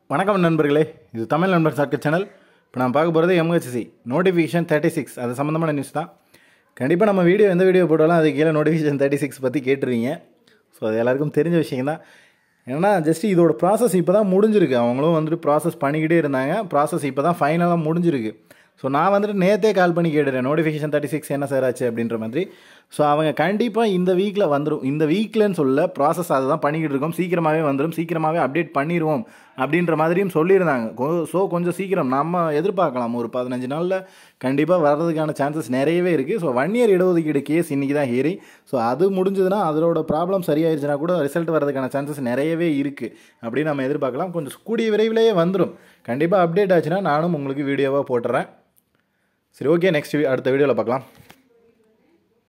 வணக்கம் நண்பர்களே இது தமிழ் நண்பர் ஷார்ட்கட் சேனல் இப்போ நான் பார்க்க போகிறது எம்ஹெச்சி நோட்டிஃபிகேஷன் தேர்ட்டி சிக்ஸ் அது சம்மந்தமான நியூஸ் தான் கண்டிப்பாக நம்ம வீடியோ எந்த வீடியோ போட்டாலும் அது கீழே நோட்டிஃபிகேஷன் தேர்ட்டி சிக்ஸ் பற்றி கேட்டுருவீங்க ஸோ அது எல்லாருக்கும் தெரிஞ்ச விஷயம் தான் ஏன்னா ஜஸ்ட் இதோட ப்ராசஸ் இப்போ தான் முடிஞ்சிருக்கு அவங்களும் வந்துட்டு ப்ராசஸ் பண்ணிக்கிட்டே இருந்தாங்க ப்ராசஸ் இப்போ தான் ஃபைனலாக முடிஞ்சிருக்கு ஸோ நான் வந்துட்டு நேற்றே கால் பண்ணி கேட்டுறேன் நோட்டிஃபிகேஷன் தேர்ட்டி சிக்ஸ் என்ன சார் ஆச்சு அப்படின்ற மாதிரி ஸோ அவங்க கண்டிப்பாக இந்த வீக்கில் வந்துடும் இந்த வீக்லன்னு சொல்ல ப்ராசஸ் அதை தான் பண்ணிக்கிட்டு இருக்கோம் சீக்கிரமாகவே வந்துடும் சீக்கிரமாகவே அப்டேட் பண்ணிடுவோம் அப்படின்ற மாதிரியும் சொல்லியிருந்தாங்க ஸோ கொஞ்சம் சீக்கிரம் நம்ம எதிர்பார்க்கலாம் ஒரு பதினஞ்சு நாளில் கண்டிப்பாக வர்றதுக்கான சான்சஸ் நிறையவே இருக்குது ஸோ ஒன் இயர் இடஒதுக்கீடு கேஸ் இன்றைக்கி தான் ஹியரிங் ஸோ அது முடிஞ்சதுன்னா அதோட ப்ராப்ளம் சரியாயிருச்சுன்னா கூட ரிசல்ட் வரதுக்கான சான்சஸ் நிறையவே இருக்குது அப்படின்னு நம்ம எதிர்பார்க்கலாம் கொஞ்சம் கூடிய விரைவிலேயே வந்துடும் கண்டிப்பாக அப்டேட் ஆச்சுன்னா நானும் உங்களுக்கு வீடியோவாக போட்டுறேன் சரி ஓகே நெக்ஸ்ட் அடுத்த வீடியோவில் பார்க்கலாம்